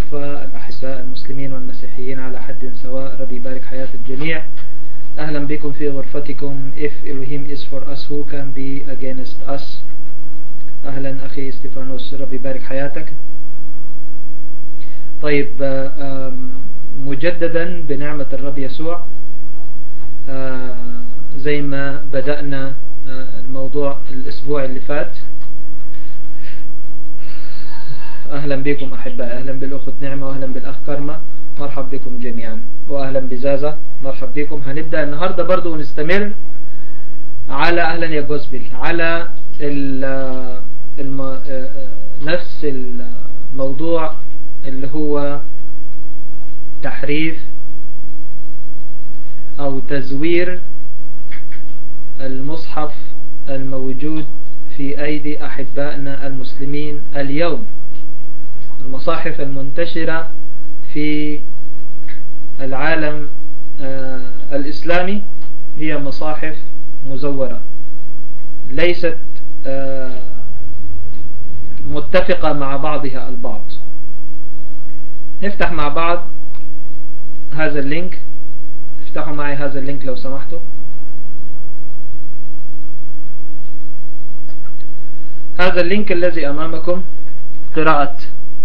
الغرفة الأحباء المسلمين والمسيحيين على حد سواء ربي يبارك حياة الجميع أهلا بكم في غرفتكم If Elohim is for us who can be against us أهلا أخي استيفانوس ربي يبارك حياتك طيب مجددا بنعمة الرب يسوع زي ما بدأنا الموضوع الأسبوع اللي فات أهلا بكم أحباء أهلا بالأخت نعمة وأهلا بالأخ كرمة مرحب بكم جميعا وأهلا بزازة مرحب بكم هنبدأ النهاردة برضو ونستمر على أهلا يا جوزبل على الم... نفس الموضوع اللي هو تحريف أو تزوير المصحف الموجود في أيدي أحبائنا المسلمين اليوم المصاحف المنتشرة في العالم الإسلامي هي مصاحف مزورة ليست متفقة مع بعضها البعض نفتح مع بعض هذا اللينك افتحوا معي هذا اللينك لو سمحتوا هذا اللينك الذي أمامكم قراءة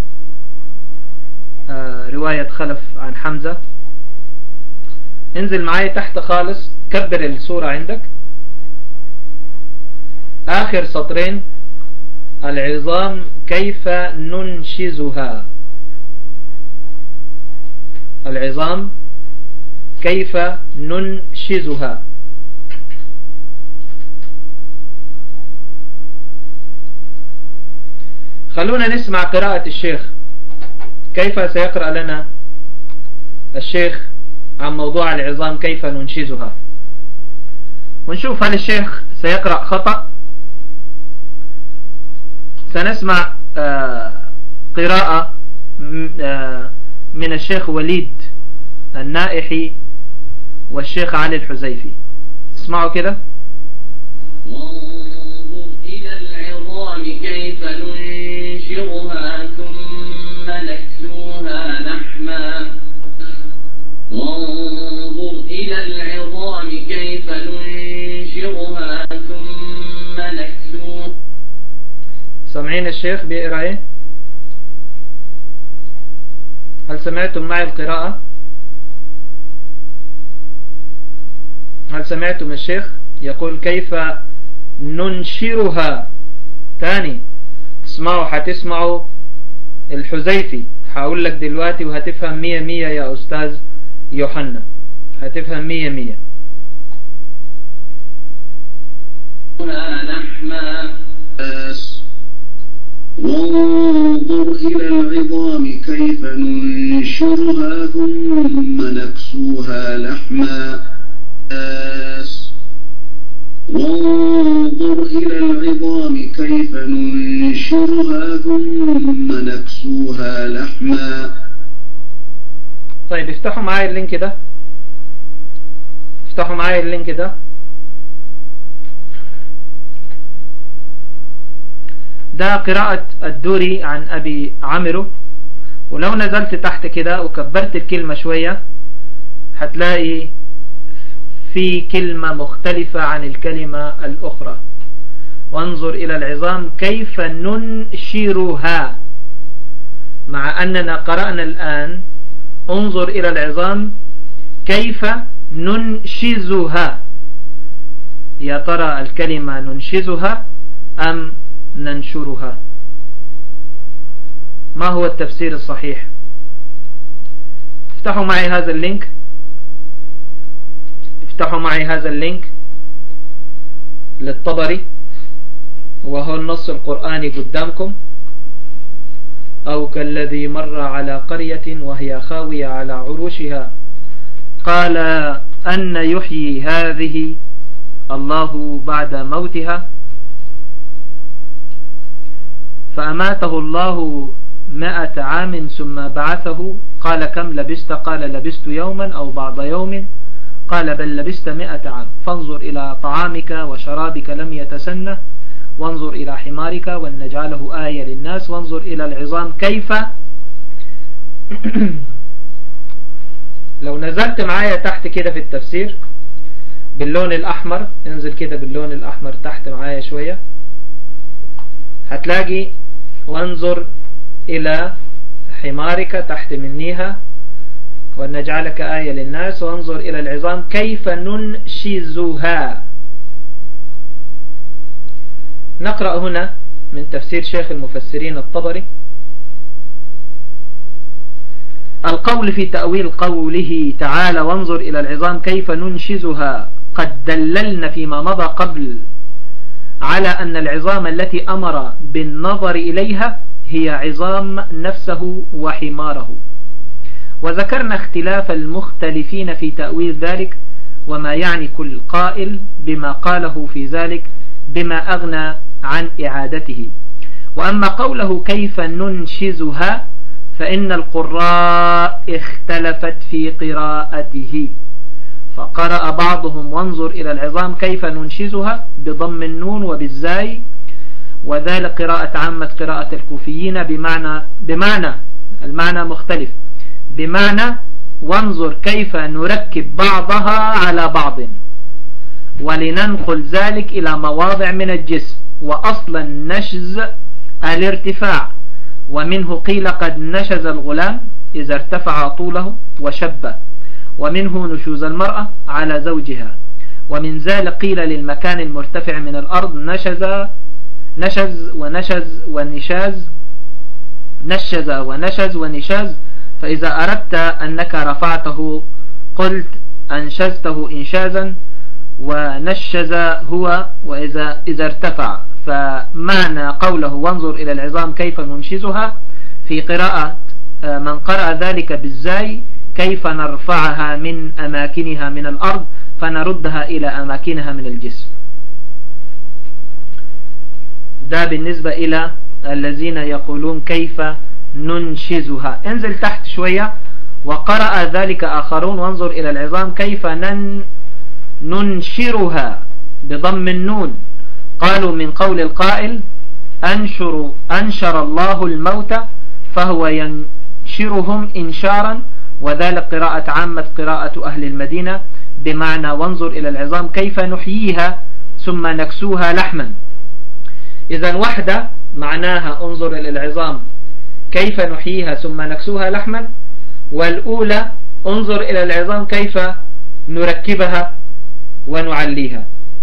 رواية خلف عن حمزة انزل معايا تحت خالص كبر الصورة عندك آخر سطرين العظام كيف ننشزها العظام كيف ننشزها خلونا نسمع قراءة الشيخ كيف سيقرأ لنا الشيخ عن موضوع العظام كيف ننشزها ونشوف هل الشيخ سيقرأ خطأ سنسمع قراءة من الشيخ وليد النائحي والشيخ علي الحزيفي اسمعوا كده وانظر إلى العظام كيف ننشرها ثم نكسوها لحما وانظر إلى العظام كيف ننشرها ثم نكسوها سامعين الشيخ بيقرأ ايه هل سمعتم معي القراءة هل سمعتم الشيخ يقول كيف ننشرها تاني اسمعوا هتسمعوا الحزيفي هقول لك دلوقتي وهتفهم مية مية يا أستاذ يوحنا هتفهم مية مية لحما وانظر إلى العظام كيف ننشرها ثم نكسوها لحما وانظر إلى العظام كيف ننشرها ثم نكسوها لحما طيب افتحوا معايا اللينك ده افتحوا معايا اللينك ده ده قراءة الدوري عن أبي عمرو ولو نزلت تحت كده وكبرت الكلمة شوية هتلاقي في كلمة مختلفة عن الكلمة الأخرى وانظر إلى العظام كيف ننشرها مع أننا قرأنا الآن انظر إلى العظام كيف ننشزها يا ترى الكلمة ننشزها أم ننشرها ما هو التفسير الصحيح افتحوا معي هذا اللينك افتحوا معي هذا اللينك للطبري وهو النص القرآني قدامكم أو كالذي مر على قرية وهي خاوية على عروشها قال أن يحيي هذه الله بعد موتها فأماته الله مائة عام ثم بعثه قال كم لبست قال لبست يوما أو بعض يوم قال بل لبست مائة عام فانظر إلى طعامك وشرابك لم يتسنه وانظر إلى حمارك ولنجعله آية للناس وانظر إلى العظام كيف لو نزلت معايا تحت كده في التفسير باللون الأحمر انزل كده باللون الأحمر تحت معايا شوية هتلاقي وانظر إلى حمارك تحت منيها ونجعلك آية للناس وانظر إلى العظام كيف ننشزها نقرأ هنا من تفسير شيخ المفسرين الطبري القول في تأويل قوله تعالى وانظر إلى العظام كيف ننشزها قد دللنا فيما مضى قبل على أن العظام التي أمر بالنظر إليها هي عظام نفسه وحماره وذكرنا اختلاف المختلفين في تأويل ذلك وما يعني كل قائل بما قاله في ذلك بما أغنى عن إعادته وأما قوله كيف ننشزها فإن القراء اختلفت في قراءته فقرأ بعضهم وانظر إلى العظام كيف ننشزها بضم النون وبالزاي وذلك قراءة عامة قراءة الكوفيين بمعنى, بمعنى المعنى مختلف بمعنى وانظر كيف نركب بعضها على بعض ولننقل ذلك إلى مواضع من الجسم وأصل النشز الارتفاع ومنه قيل قد نشز الغلام إذا ارتفع طوله وشب ومنه نشوز المرأة على زوجها ومن ذلك قيل للمكان المرتفع من الأرض نشز نشز ونشز ونشاز نشز ونشز ونشاز فإذا أردت أنك رفعته قلت أنشزته إنشازا ونشز هو وإذا إذا ارتفع فمعنى قوله وانظر إلى العظام كيف ننشزها في قراءة آه، من قرأ ذلك بالزاي كيف نرفعها من أماكنها من الأرض فنردها إلى أماكنها من الجسم ده بالنسبة إلى الذين يقولون كيف ننشزها انزل تحت شوية وقرأ ذلك آخرون وانظر إلى العظام كيف نن ننشرها بضم النون قالوا من قول القائل أنشر, أنشر الله الموت فهو ينشرهم إنشارا وذلك قراءة عامة قراءة أهل المدينة بمعنى وانظر إلى العظام كيف نحييها ثم نكسوها لحما إذا وحدة معناها انظر إلى العظام كيف نحييها ثم نكسوها لحما والأولى انظر إلى العظام كيف نركبها ونعليها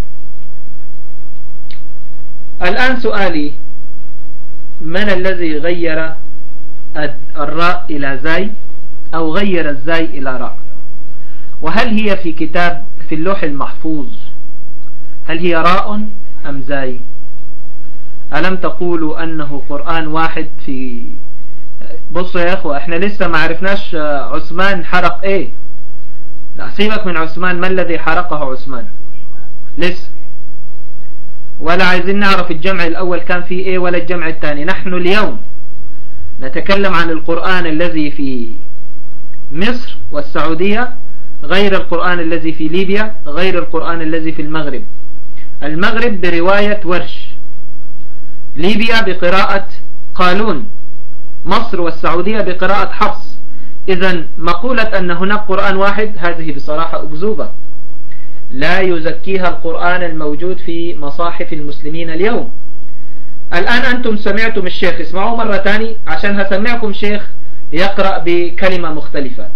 الآن سؤالي من الذي غير الراء إلى زاي أو غير الزاي إلى راء وهل هي في كتاب في اللوح المحفوظ هل هي راء أم زاي ألم تقولوا أنه قرآن واحد في بصوا يا أخوة احنا لسه ما عرفناش عثمان حرق ايه لا سيبك من عثمان ما الذي حرقه عثمان لسه ولا عايزين نعرف الجمع الأول كان فيه ايه ولا الجمع الثاني نحن اليوم نتكلم عن القرآن الذي في مصر والسعودية غير القرآن الذي في ليبيا غير القرآن الذي في المغرب المغرب برواية ورش ليبيا بقراءة قالون مصر والسعودية بقراءة حفص إذا مقولة أن هناك قرآن واحد هذه بصراحة أكذوبة لا يزكيها القرآن الموجود في مصاحف المسلمين اليوم الآن أنتم سمعتم الشيخ اسمعوا مرة تاني عشان هسمعكم شيخ يقرأ بكلمة مختلفة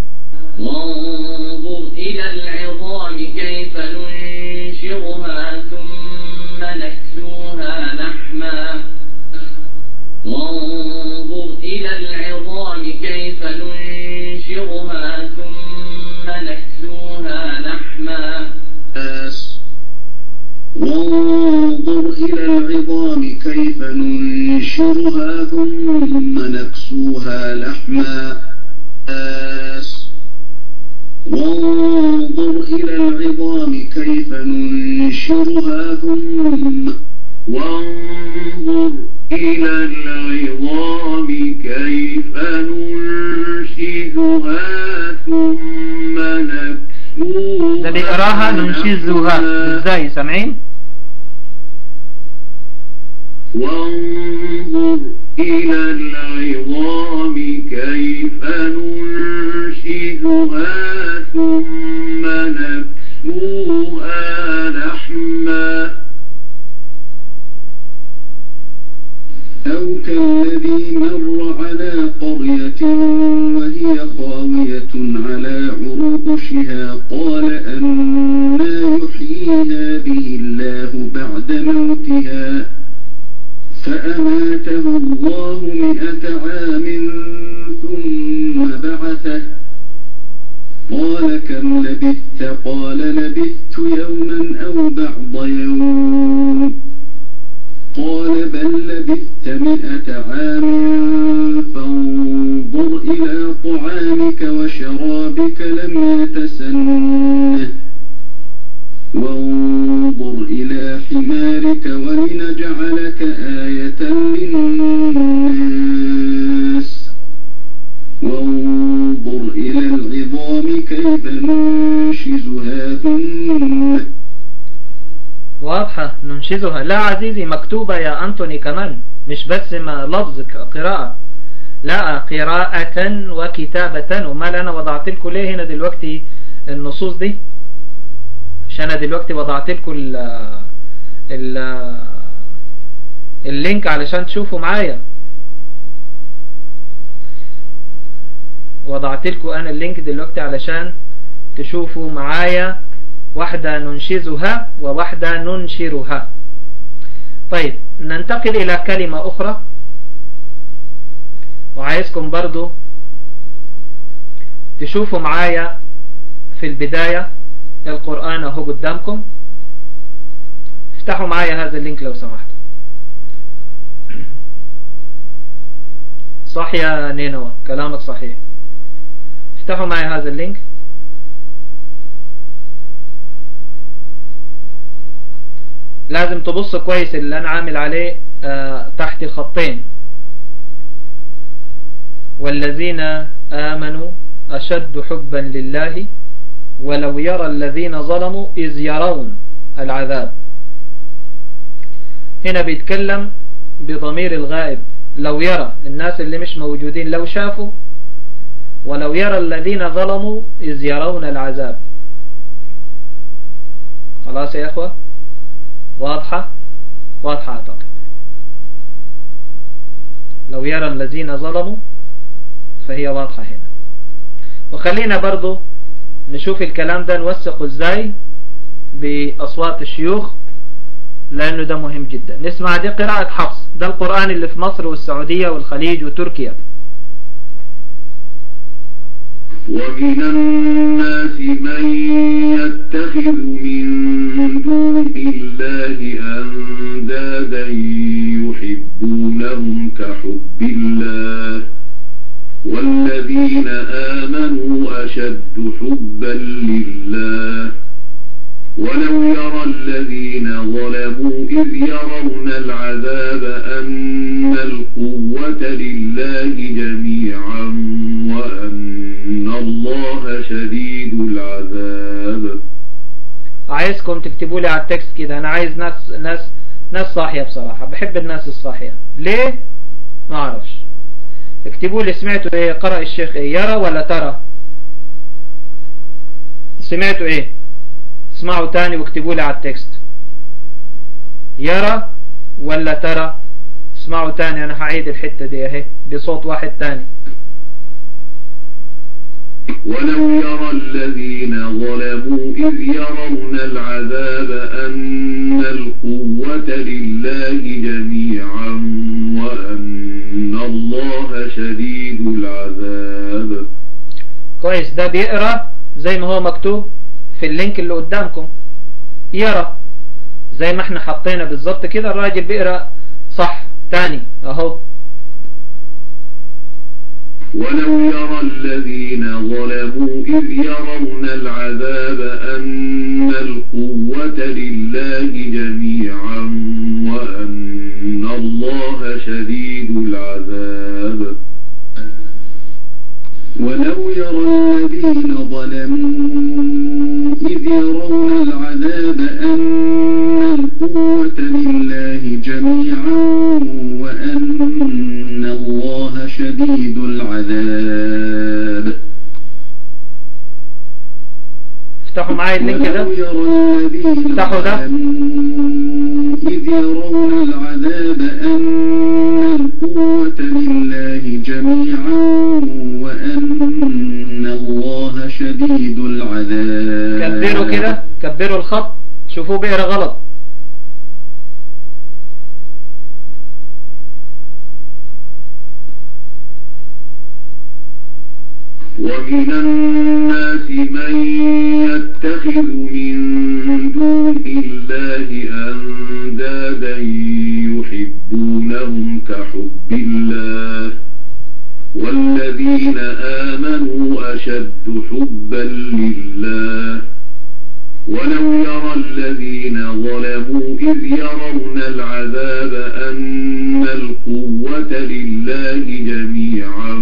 وانظر إلى العظام كيف ننشرها ثم نكسوها لحما وانظر إلى العظام كيف ننشرها ثم نكسوها لحما وانظر إلى العظام كيف ننشرها ثم نكسوها لحما وانظر إلى العظام كيف ننشرها ثم وانظر إلى العظام كيف ننشزها ثم نكسوها ده بيقراها ننشزها ازاي سامعين وانظر إلى العظام كيف ننشدها ثم نكسوها لحما أو كالذي مر على قرية وهي خاوية على عروقشها قال أنا يحيي هذه الله بعد موتها فأماته الله مئة عام ثم بعثه قال كم لبثت قال لبثت يوما أو بعض يوم قال بل لبثت مئة عام فانظر إلى طعامك وشرابك لم يتسنه وانظر إلى حمارك ولنجعلك آية للناس وانظر إلى العظام كيف ننشزها ثم واضحة ننشزها لا عزيزي مكتوبة يا أنتوني كمان مش بس ما لفظ قراءة لا قراءة وكتابة وما أنا وضعت لكم ليه هنا دلوقتي النصوص دي عشان انا دلوقتي وضعت لكم ال ال اللينك علشان تشوفوا معايا وضعت لكم انا اللينك دلوقتي علشان تشوفوا معايا واحدة ننشزها وواحدة ننشرها طيب ننتقل الى كلمة اخرى وعايزكم برضو تشوفوا معايا في البداية القرآن اهو قدامكم افتحوا معايا هذا اللينك لو سمحتوا صح يا نينوى كلامك صحيح افتحوا معايا هذا اللينك لازم تبص كويس اللي انا عامل عليه اه تحت خطين والذين آمنوا أشد حبا لله ولو يرى الذين ظلموا إذ يرون العذاب هنا بيتكلم بضمير الغائب لو يرى الناس اللي مش موجودين لو شافوا ولو يرى الذين ظلموا إذ يرون العذاب خلاص يا إخوة واضحة واضحة أعتقد لو يرى الذين ظلموا فهي واضحة هنا وخلينا برضو نشوف الكلام ده نوثقه ازاي بأصوات الشيوخ لأنه ده مهم جدا نسمع دي قراءة حفص ده القرآن اللي في مصر والسعودية والخليج وتركيا ومن الناس من يتخذ من دون الله أندادا يحبونهم كحب الله والذين آمنوا أشد حبا لله ولو يرى الذين ظلموا إذ يرون العذاب أن القوة لله جميعا وأن الله شديد العذاب عايزكم تكتبوا لي على التكست كده أنا عايز ناس ناس ناس صاحية بصراحة بحب الناس الصاحية ليه؟ ما أعرفش اكتبوا لي سمعتوا ايه قرأ الشيخ ايه يرى ولا ترى سمعتوا ايه اسمعوا تاني واكتبوا لي على التكست يرى ولا ترى اسمعوا تاني انا هعيد الحتة دي اهي بصوت واحد تاني ولو يرى الذين ظلموا إذ يرون العذاب أن القوة لله جميعا وأن الله شديد العذاب كويس ده بيقرأ زي ما هو مكتوب في اللينك اللي قدامكم يرى زي ما احنا حطينا بالظبط كده الراجل بيقرأ صح تاني اهو ولو يرى الذين ظلموا إذ يرون العذاب أن القوة لله جميعا وأن الله شديد العذاب ولو يرى الذين ظلموا إذ يرون العذاب أن القوة لله جميعا وأن الله شديد العذاب افتحوا معايا اللينك ده ولو يرى الذين افتحوا ده. ظلموا إذ يرون العذاب أن القوة لله جميعا وأن الله شديد العذاب كبروا كده كبروا الخط شوفوه بيقرا غلط ومن الناس من يتخذ من دون الله أندادا يحبونهم كحب الله والذين آمنوا أشد حبا لله ولو يرى الذين ظلموا إذ يرون العذاب أن القوة لله جميعا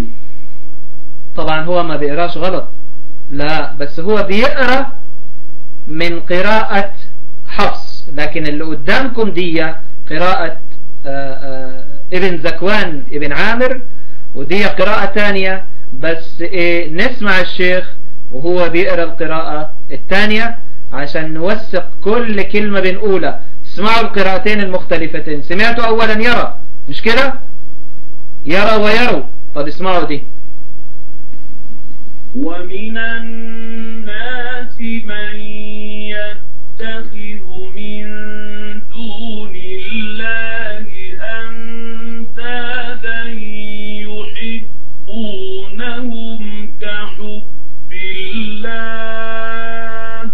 طبعا هو ما بيقراش غلط لا بس هو بيقرا من قراءة حفص لكن اللي قدامكم دي قراءة آه، آه، ابن زكوان ابن عامر ودي قراءة تانية بس إيه نسمع الشيخ وهو بيقرا القراءة التانية عشان نوثق كل كلمة بنقولها اسمعوا القراءتين المختلفتين سمعتوا اولا يرى مش كده يرى ويروا طب اسمعوا دي ومن الناس من يتخذ من دون الله أندادا يحبونهم كحب الله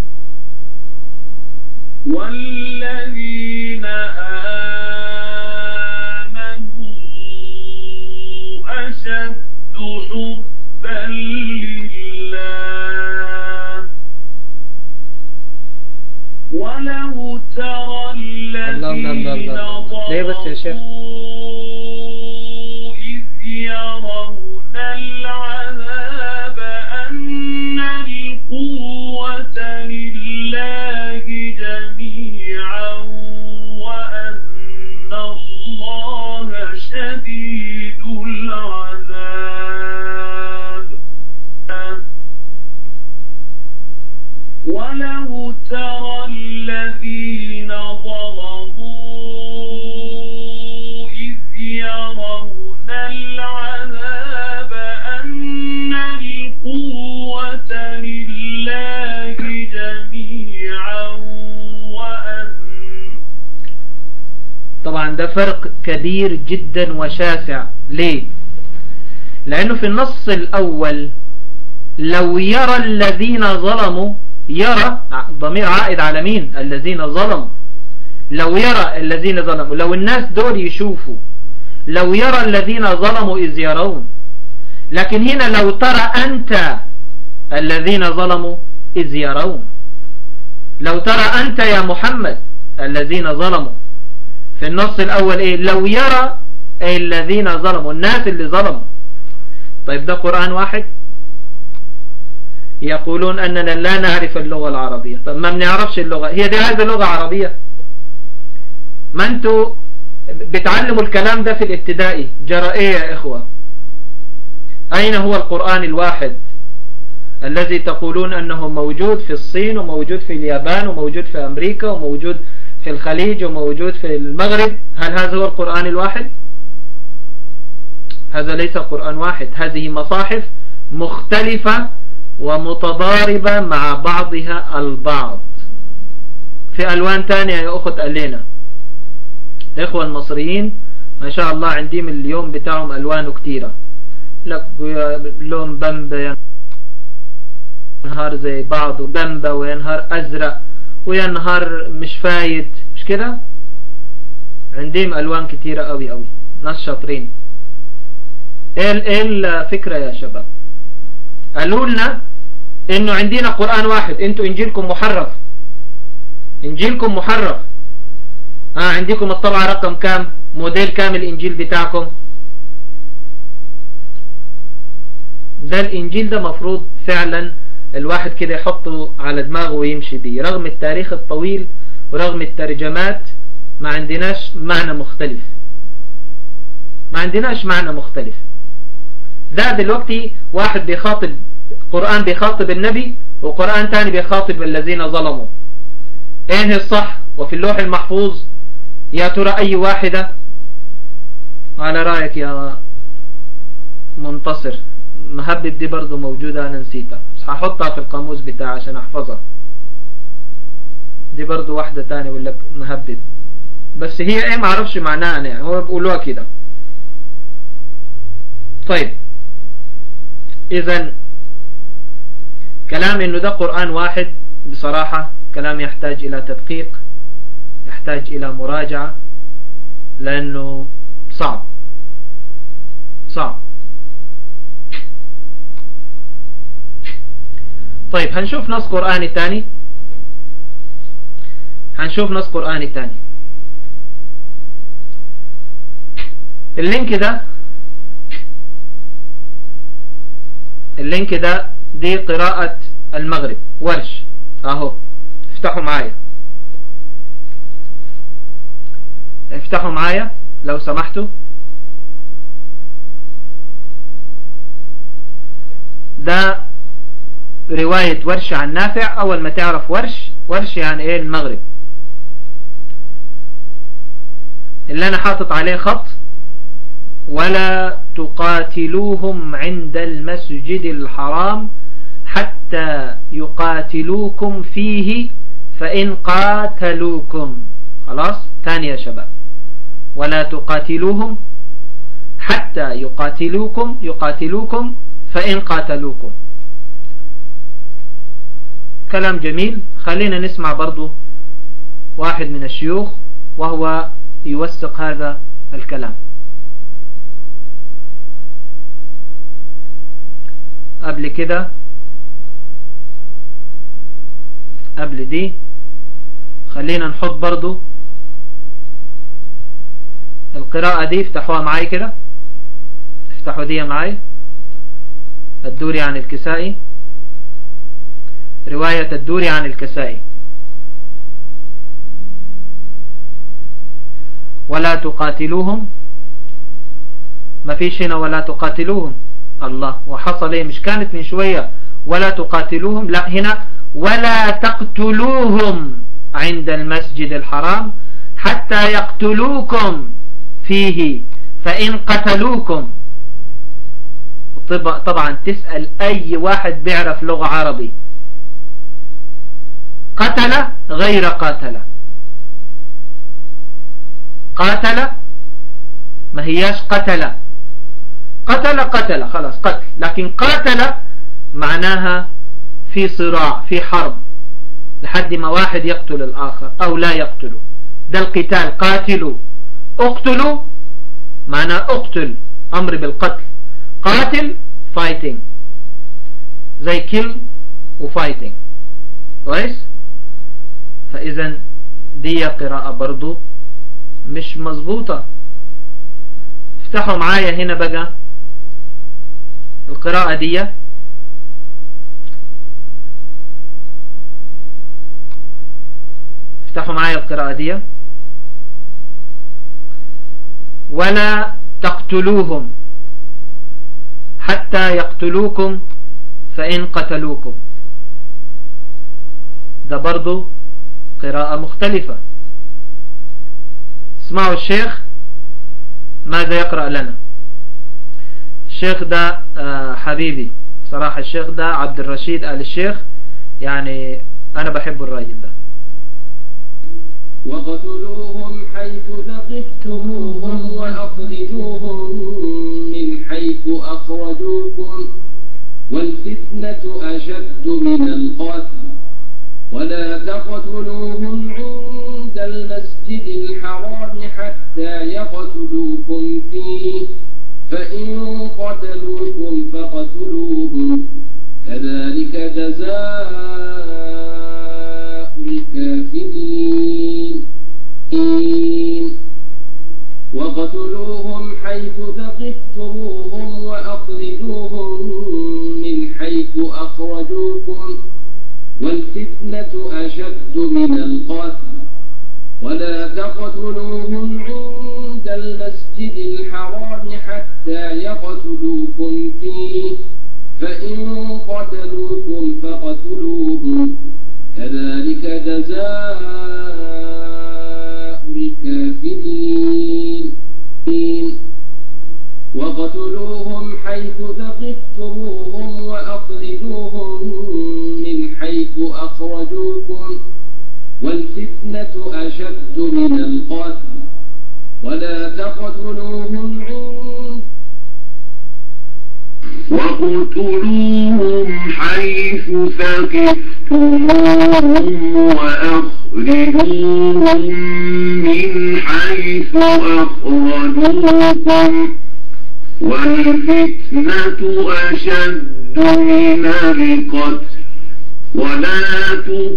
والذين آمنوا أشد حبا لله ولو ترى الله، الله، الله، الذين الله. ليه بس يا شيخ؟ ظلموا إذ يرون العذاب أن القوة لله جميعا وأن الله شديد العذاب ولو ترى الذين ظلموا إذ يرون العذاب أن القوة لله جميعا وأن طبعا ده فرق كبير جدا وشاسع ليه لأنه في النص الأول لو يرى الذين ظلموا يرى ضمير عائد على مين الذين ظلموا لو يرى الذين ظلموا لو الناس دول يشوفوا لو يرى الذين ظلموا إذ يرون لكن هنا لو ترى أنت الذين ظلموا إذ يرون لو ترى أنت يا محمد الذين ظلموا في النص الأول إيه لو يرى الذين ظلموا الناس اللي ظلموا طيب ده قرآن واحد يقولون أننا لا نعرف اللغة العربية طب ما بنعرفش اللغة هي دي عايزة لغة عربية ما انتوا بتعلموا الكلام ده في الابتدائي جرى ايه يا اخوة اين هو القرآن الواحد الذي تقولون انه موجود في الصين وموجود في اليابان وموجود في امريكا وموجود في الخليج وموجود في المغرب هل هذا هو القرآن الواحد هذا ليس قرآن واحد هذه مصاحف مختلفة ومتضاربة مع بعضها البعض في ألوان تانية يا أخت ألينا الإخوة المصريين ما شاء الله عندهم اليوم بتاعهم ألوانه كتيرة لك لون بمبا ينهار زي بعضه بمبا وينهار أزرق وينهار مش فايت مش كده عندهم ألوان كتيرة قوي قوي ناس شاطرين ايه ال- ايه الفكرة يا شباب قالوا لنا انه عندنا قرآن واحد انتوا انجيلكم محرف انجيلكم محرف ها آه عندكم الطبعة رقم كام موديل كام الانجيل بتاعكم ده الانجيل ده مفروض فعلا الواحد كده يحطه على دماغه ويمشي بيه رغم التاريخ الطويل ورغم الترجمات ما عندناش معنى مختلف ما عندناش معنى مختلف ده دلوقتي واحد بيخاطب قرآن بيخاطب النبي وقرآن تاني بيخاطب الذين ظلموا ايه الصح وفي اللوح المحفوظ يا ترى اي واحدة على رأيك يا منتصر مهبب دي برضو موجودة انا نسيتها بس هحطها في القاموس بتاعي عشان احفظها دي برضو واحدة تاني يقول لك مهبب بس هي ايه معرفش معناها انا يعني هو بيقولوها كده طيب اذا كلام انه ده قرآن واحد بصراحة كلام يحتاج الى تدقيق يحتاج الى مراجعة لانه صعب صعب طيب هنشوف نص قرآني تاني هنشوف نص قرآني تاني اللينك ده اللينك ده دي قراءة المغرب ورش اهو افتحوا معايا افتحوا معايا لو سمحتوا ده رواية ورش عن نافع اول ما تعرف ورش ورش يعني ايه المغرب اللي انا حاطط عليه خط ولا تقاتلوهم عند المسجد الحرام حتى يقاتلوكم فيه فإن قاتلوكم خلاص تاني يا شباب ولا تقاتلوهم حتى يقاتلوكم يقاتلوكم فإن قاتلوكم كلام جميل خلينا نسمع برضو واحد من الشيوخ وهو يوثق هذا الكلام قبل كده قبل دي خلينا نحط برضو القراءة دي افتحوها معاي كده افتحوا دي معاي الدوري عن الكسائي رواية الدوري عن الكسائي ولا تقاتلوهم ما فيش هنا ولا تقاتلوهم الله وحصل ايه مش كانت من شوية ولا تقاتلوهم لا هنا ولا تقتلوهم عند المسجد الحرام حتى يقتلوكم فيه فإن قتلوكم طبعا تسأل أي واحد بيعرف لغة عربي قتل غير قاتل قاتل ما هياش قتل قتل قتل خلاص قتل لكن قاتل معناها في صراع في حرب لحد ما واحد يقتل الآخر أو لا يقتله ده القتال قاتلوا اقتلوا معناه اقتل أمر بالقتل قاتل fighting زي kill وفايتنج كويس فإذا دي قراءة برضو مش مظبوطة افتحوا معايا هنا بقى القراءة دي افتحوا معايا القراءة دي ولا تقتلوهم حتى يقتلوكم فإن قتلوكم ده برضو قراءة مختلفة اسمعوا الشيخ ماذا يقرأ لنا الشيخ ده حبيبي صراحة الشيخ ده عبد الرشيد آل الشيخ يعني أنا بحب الراجل ده وقتلوهم حيث ثقفتموهم وأخرجوهم من حيث أخرجوكم والفتنة أشد من القتل ولا تقتلوهم عند المسجد الحرام حتى يقتلوكم فيه فإن قتلوكم فقتلوهم كذلك جزاء الكافرين وقتلوهم حيث ثقفتموهم وأخرجوهم من حيث أخرجوكم والفتنة أشد من القتل ولا تقتلوهم عند المسجد الحرام حتى يقتلوكم فيه فإن قتلوكم فقتلوهم كذلك جزاء الكافرين وقتلوهم حيث ثقفتموهم وأخرجوهم من حيث أخرجوكم والفتنة أشد من القتل ولا تقتلوهم عند وقتلوهم حيث ثقفتموهم وأخرجوهم من حيث أخرجوكم والفتنة أشد من القتل ولا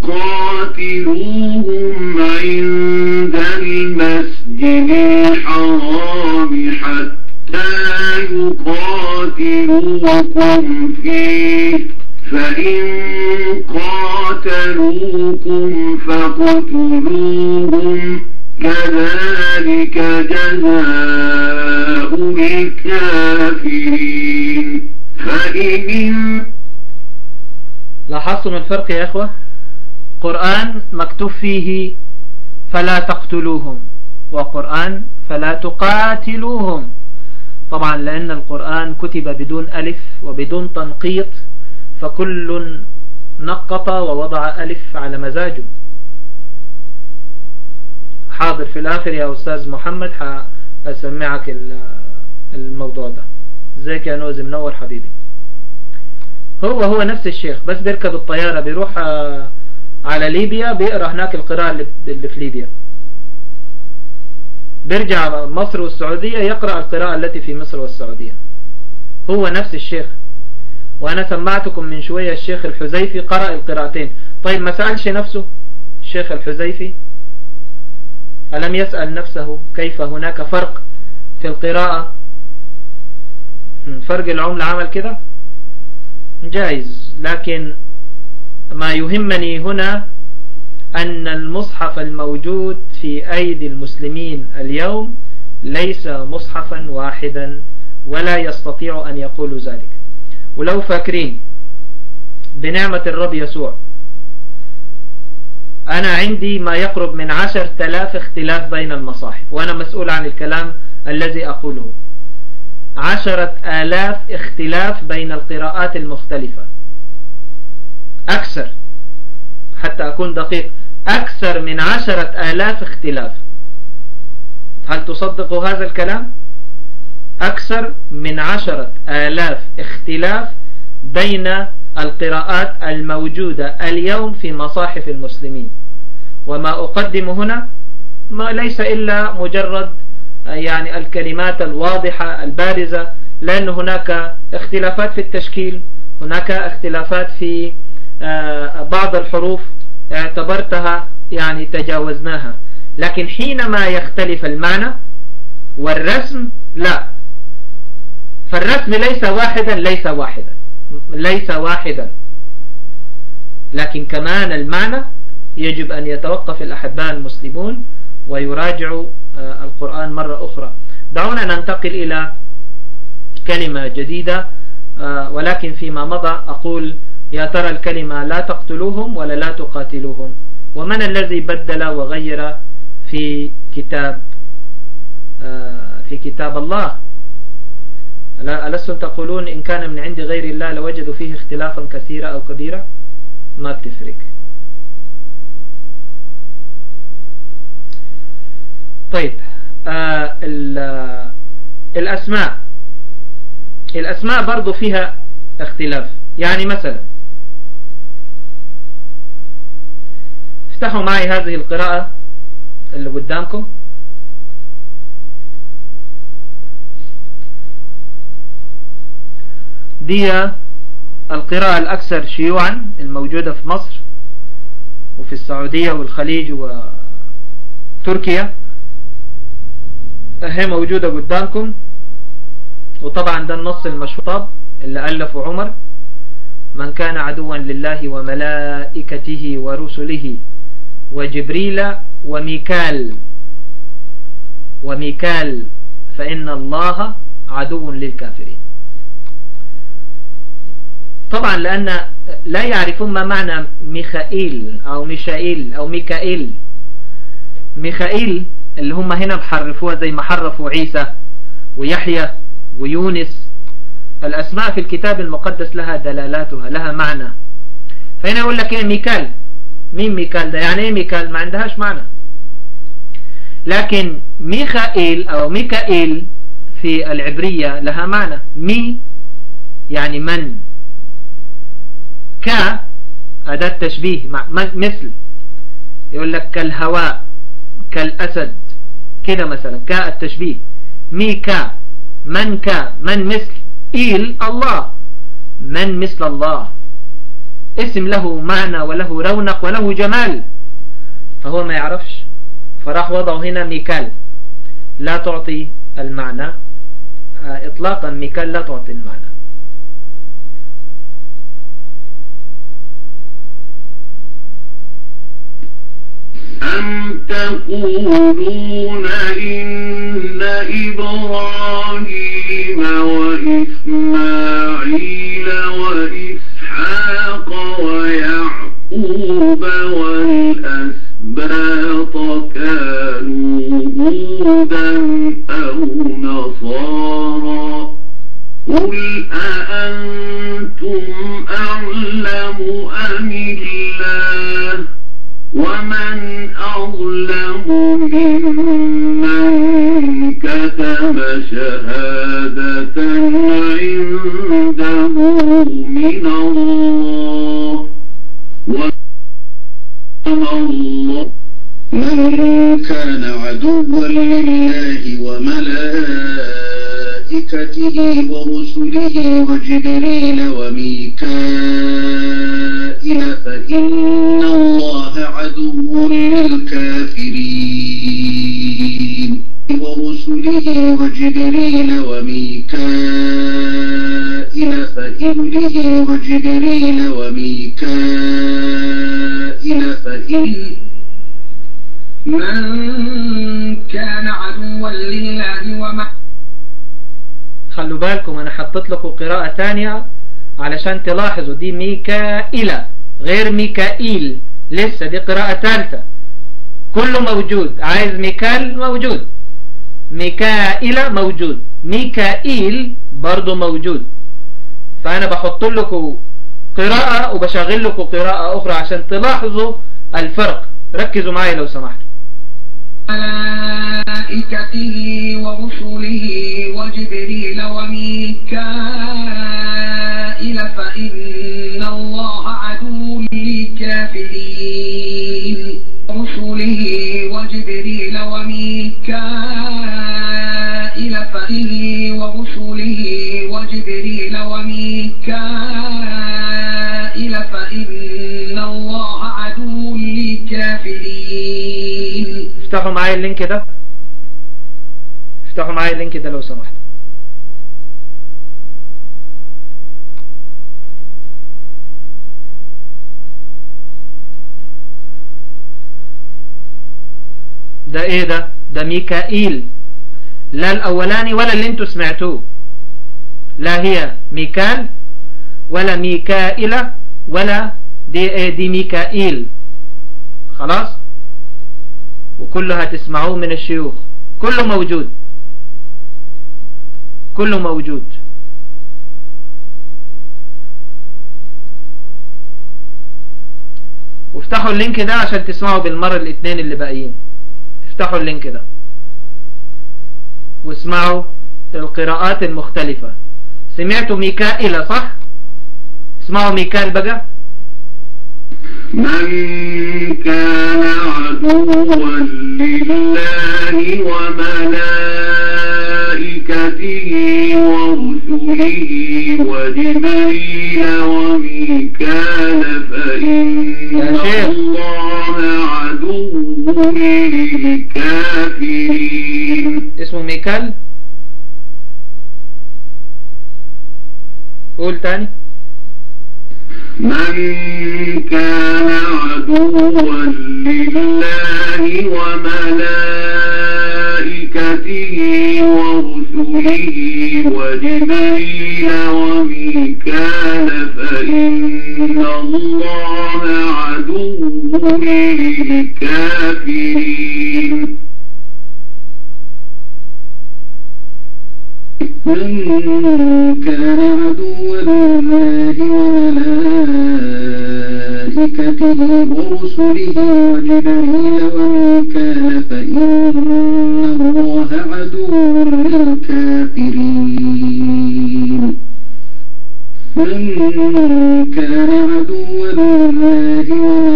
تقاتلوهم عند المسجد الحرام حتى يقاتلوكم فيه فإن قاتلوكم فاقتلوهم كذلك جزاء الكافرين فإن لاحظتم الفرق يا إخوة قرآن مكتوب فيه فلا تقتلوهم وقرآن فلا تقاتلوهم طبعا لأن القرآن كتب بدون ألف وبدون تنقيط فكل نقط ووضع ألف على مزاجه حاضر في الآخر يا أستاذ محمد هسمعك الموضوع ده ازيك يا نوزي منور حبيبي هو هو نفس الشيخ بس بيركب الطيارة بيروح على ليبيا بيقرأ هناك القراءة اللي في ليبيا بيرجع مصر والسعودية يقرأ القراءة التي في مصر والسعودية هو نفس الشيخ وأنا سمعتكم من شوية الشيخ الحزيفي قرأ القراءتين طيب ما سألش نفسه الشيخ الحزيفي ألم يسأل نفسه كيف هناك فرق في القراءة فرق العملة عمل كده جائز لكن ما يهمني هنا أن المصحف الموجود في أيدي المسلمين اليوم ليس مصحفا واحدا ولا يستطيع أن يقول ذلك ولو فاكرين بنعمة الرب يسوع أنا عندي ما يقرب من عشر تلاف اختلاف بين المصاحف وأنا مسؤول عن الكلام الذي أقوله عشرة آلاف اختلاف بين القراءات المختلفة أكثر حتى أكون دقيق أكثر من عشرة آلاف اختلاف هل تصدقوا هذا الكلام أكثر من عشرة آلاف اختلاف بين القراءات الموجودة اليوم في مصاحف المسلمين وما أقدم هنا ما ليس إلا مجرد يعني الكلمات الواضحة البارزة لأن هناك اختلافات في التشكيل هناك اختلافات في بعض الحروف اعتبرتها يعني تجاوزناها لكن حينما يختلف المعنى والرسم لا فالرسم ليس واحدا ليس واحدا ليس واحدا لكن كمان المعنى يجب أن يتوقف الأحباء المسلمون ويراجعوا القرآن مرة أخرى دعونا ننتقل إلى كلمة جديدة ولكن فيما مضى أقول يا ترى الكلمة لا تقتلوهم ولا لا تقاتلوهم ومن الذي بدل وغير في كتاب في كتاب الله ألستم تقولون إن كان من عند غير الله لوجدوا فيه اختلافا كثيرا أو كبيرا ما بتفرق طيب آه الأسماء الأسماء برضو فيها اختلاف يعني مثلا افتحوا معي هذه القراءة اللي قدامكم دي القراءة الأكثر شيوعا الموجودة في مصر وفي السعودية والخليج وتركيا هي موجودة قدامكم وطبعا ده النص المشهور اللي ألفه عمر من كان عدوا لله وملائكته ورسله وجبريل وميكال وميكال فإن الله عدو للكافرين طبعا لأن لا يعرفون ما معنى ميخائيل أو ميشائيل أو ميكائيل ميخائيل اللي هم هنا بحرفوها زي ما حرفوا عيسى ويحيى ويونس الأسماء في الكتاب المقدس لها دلالاتها لها معنى فهنا يقول لك ايه ميكال مين ميكال ده يعني ايه ميكال ما عندهاش معنى لكن ميخائيل او ميكائيل في العبرية لها معنى مي يعني من كا أداة تشبيه مثل يقول لك كالهواء كالأسد كده مثلا كا التشبيه ميكا من كا من مثل إيل الله من مثل الله اسم له معنى وله رونق وله جمال فهو ما يعرفش فراح وضعه هنا ميكال لا تعطي المعنى اطلاقا ميكال لا تعطي المعنى أم تقولون إن إبراهيم وإسماعيل وإسحاق ويعقوب والأسباط كانوا هودا أو نصارى قل أأنتم أعلم أم الله ومن أظلم ممن كتم شهادة عنده من الله وما الله من كان عدوا لله وملائكته ورسله وجبريل وميكائيل فإن الله عدو للكافرين ورسله وجبريل وميكائيل فإنه وجبريل وميكائيل فإن من كان عدوا لله وما خلوا بالكم انا حطيت لكم قراءة تانية علشان تلاحظوا دي ميكائيلة غير ميكائيل لسه دي قراءة ثالثة كله موجود عايز ميكال موجود ميكائيلة موجود ميكائيل برضو موجود فانا بحط لكم قراءة وبشغل لكم قراءة اخرى عشان تلاحظوا الفرق ركزوا معايا لو سمحتوا ملائكته ورسله وجبريل وميكائيل فإن الله عدو للكافرين رسله وجبريل وميكائيل فإنه ورسله وجبريل وميكائيل فإن الله عدو للكافرين افتحوا معايا اللينك ده افتحوا معايا اللينك ده لو سمحتوا ده ايه ده ده ميكائيل لا الاولاني ولا اللي انتوا سمعتوه لا هي ميكال ولا ميكائيلة ولا دي, ايه دي ميكائيل خلاص وكله هتسمعوه من الشيوخ كله موجود كله موجود وافتحوا اللينك ده عشان تسمعوا بالمرة الاثنين اللي باقيين افتحوا اللينك ده واسمعوا القراءات المختلفة سمعتوا ميكائيل صح اسمعوا ميكال بقى من كان عدوا لله وملائكته ورسله وجبريل وميكال فإن يا شيخ. الله عدو للكافرين اسمه ميكال قول تاني من كان عدوا لله وملائكته ورسله وجبريل وميكال فإن الله عدو للكافرين من كان عدوا لله وملائكته ورسله وجبريل وميكال فإن الله عدو للكافرين من كان عدوا لله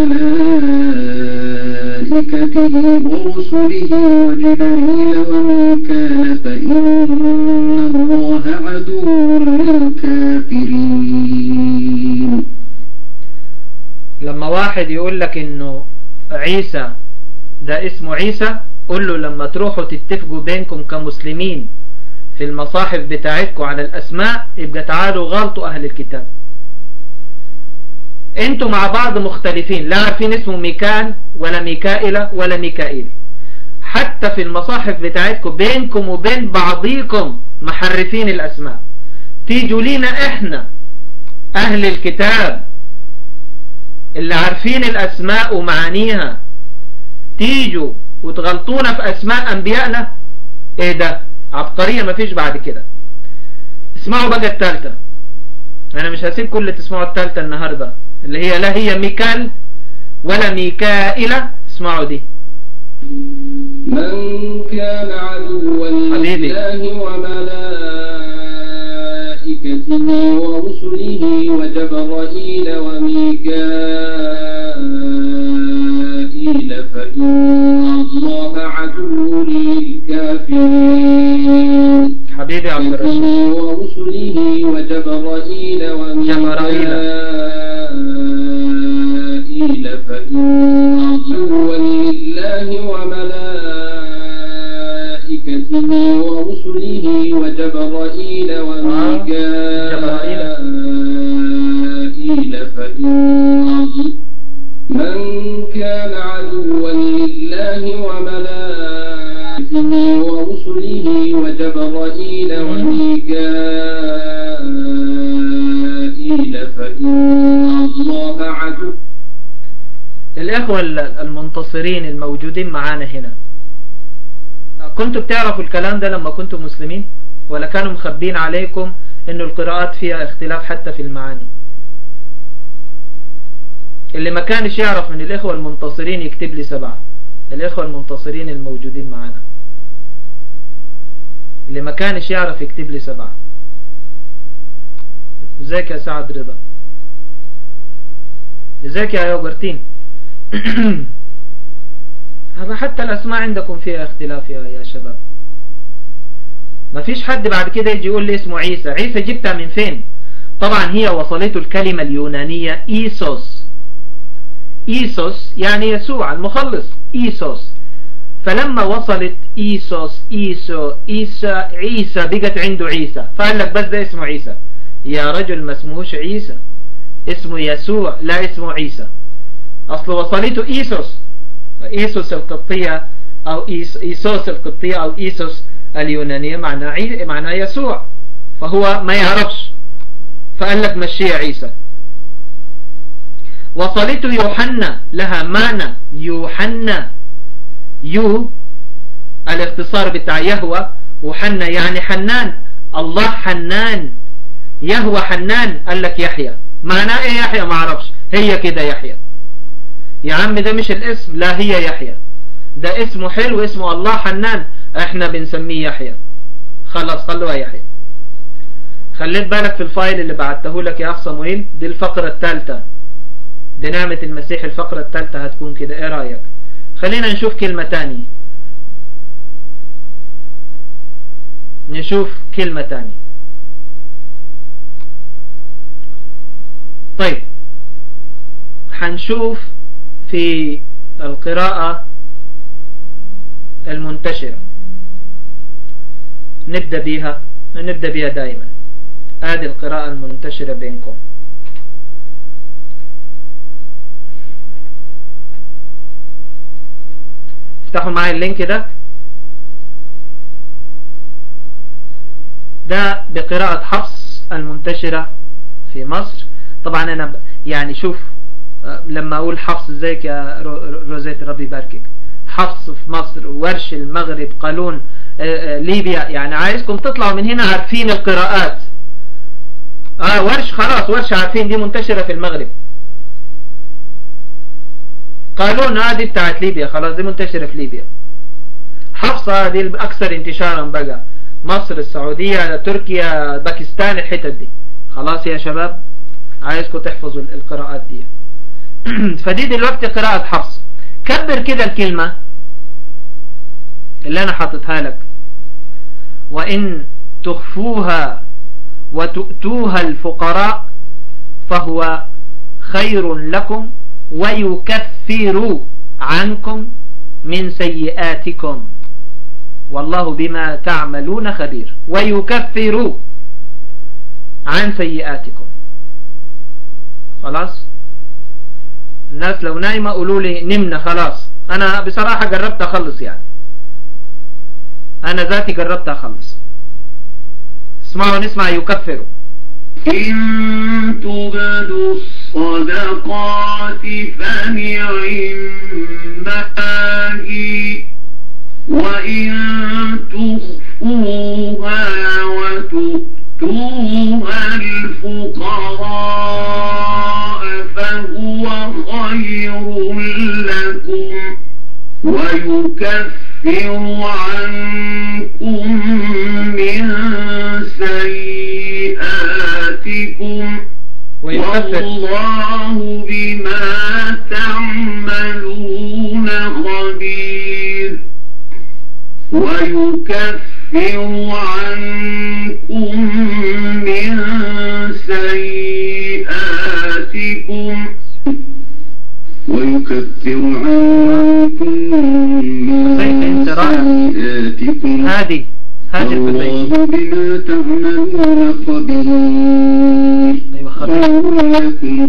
وملائكته ورسله وجبريل وميكال فإن الله عدو للكافرين لما واحد يقول لك انه عيسى ده اسمه عيسى قول له لما تروحوا تتفقوا بينكم كمسلمين في المصاحف بتاعتكم على الاسماء يبقى تعالوا غلطوا اهل الكتاب انتوا مع بعض مختلفين لا عارفين اسمه ميكال ولا ميكائيل ولا ميكائيل حتى في المصاحف بتاعتكم بينكم وبين بعضيكم محرفين الاسماء تيجوا لينا احنا اهل الكتاب اللي عارفين الاسماء ومعانيها تيجوا وتغلطونا في اسماء انبيائنا ايه ده عبقرية مفيش بعد كده اسمعوا بقى التالتة انا مش هسيب كل اللي تسمعوا التالتة النهاردة اللي هي لا هي ميكال ولا ميكائلة اسمعوا دي من كان عدوا حبيبي. لله وملائكته ورسله وجبرائيل وميكائيل فإن الله عدو للكافرين حبيبي عبد الرسول ورسله وجبرائيل جبرائيل. وميكائيل فإن عدوا لله وملائكته ورسله وجبرائيل وميكائيل فإن من كان عدوا لله وملائكته ورسله وجبرائيل وميكائيل فإن الله عدو الإخوة المنتصرين الموجودين معانا هنا كنتوا بتعرفوا الكلام ده لما كنتوا مسلمين ولا كانوا مخبين عليكم انه القراءات فيها اختلاف حتى في المعاني اللي ما كانش يعرف من الإخوة المنتصرين يكتب لي سبعة الإخوة المنتصرين الموجودين معانا اللي ما كانش يعرف يكتب لي سبعة ازيك يا سعد رضا ازيك يا يوجرتين هذا حتى الأسماء عندكم فيها اختلاف يا, يا شباب ما فيش حد بعد كده يجي يقول لي اسمه عيسى عيسى جبتها من فين طبعا هي وصلته الكلمة اليونانية إيسوس إيسوس يعني يسوع المخلص إيسوس فلما وصلت إيسوس إيسو إيسا عيسى بقت عنده عيسى فقال لك بس ده اسمه عيسى يا رجل ما اسمهوش عيسى اسمه يسوع لا اسمه عيسى أصل وصلته إيسوس إيسوس القبطية أو إيس إيسوس القبطية أو إيسوس اليونانية معناه عي... معناه يسوع فهو ما يعرفش فقال لك مشي عيسى وصلته يوحنا لها معنى يوحنا يو الاختصار بتاع يهوى وحنا يعني حنان الله حنان يهوى حنان قال لك يحيى معناه ايه يحيى ما اعرفش هي كده يحيى يا عم ده مش الاسم لا هي يحيى ده اسمه حلو اسمه الله حنان احنا بنسميه يحيى خلاص خلوها يحيى خليت بالك في الفايل اللي بعته لك يا اخ صمويل دي الفقرة الثالثة بنعمة المسيح الفقرة الثالثة هتكون كده ايه رأيك خلينا نشوف كلمة تانية نشوف كلمة تانية طيب هنشوف في القراءة المنتشرة نبدأ بيها نبدأ بيها دائما هذه القراءة المنتشرة بينكم افتحوا معايا اللينك ده ده بقراءة حفص المنتشرة في مصر طبعا انا ب- يعني شوف آه، لما اقول حفص ازيك يا رو- روزيت ربي يباركك حفص في مصر ورش المغرب قالون آه، آه، ليبيا يعني عايزكم تطلعوا من هنا عارفين القراءات اه ورش خلاص ورش عارفين دي منتشرة في المغرب قالون هذه بتاعت ليبيا خلاص دي منتشرة في ليبيا حفصة دي الأكثر انتشارا بقى مصر السعودية تركيا باكستان الحتت دي خلاص يا شباب عايزكم تحفظوا القراءات دي فدي دلوقتي قراءة حفص كبر كده الكلمة اللي أنا حاططها لك وإن تخفوها وتؤتوها الفقراء فهو خير لكم ويكفر عنكم من سيئاتكم والله بما تعملون خبير ويكفر عن سيئاتكم خلاص الناس لو نايمة قولوا لي نمنا خلاص انا بصراحة جربت اخلص يعني انا ذاتي جربت اخلص اسمعوا نسمع يكفر إن تبدوا الصدقات فنعما هي وإن تخفوها وتؤتوها الفقراء فهو خير لكم ويكفر عنكم من سيئاتكم ويكفر والله بما تعملون خبير ويكفر عنكم من سيئاتكم ويكفر عنكم كيف أنت رائع. سيئاتكم هذه هذه الفتية والله بما تعملون خبير أيوة خبير لكم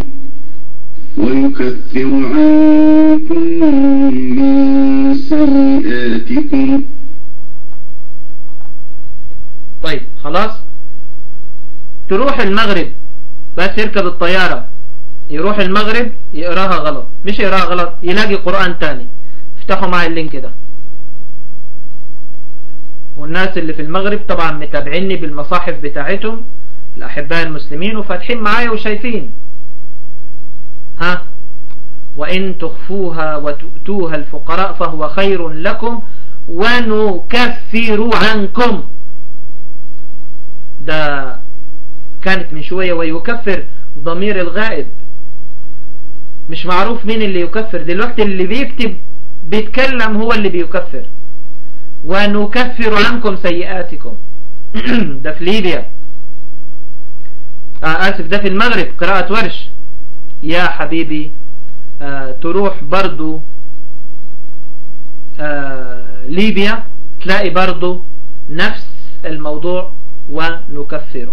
ويكفر عنكم من سيئاتكم طيب خلاص تروح المغرب بس يركب الطيارة يروح المغرب يقراها غلط مش يقراها غلط يلاقي قرآن تاني افتحوا معي اللينك ده والناس اللي في المغرب طبعا متابعيني بالمصاحف بتاعتهم الأحباء المسلمين وفاتحين معايا وشايفين ها وإن تخفوها وتؤتوها الفقراء فهو خير لكم ونكفر عنكم ده كانت من شوية ويكفر ضمير الغائب مش معروف مين اللي يكفر دلوقتي اللي بيكتب بيتكلم هو اللي بيكفر ونكفر عنكم سيئاتكم ده في ليبيا آه آسف ده في المغرب قراءة ورش يا حبيبي آه تروح برضو آه ليبيا تلاقي برضو نفس الموضوع ونكفره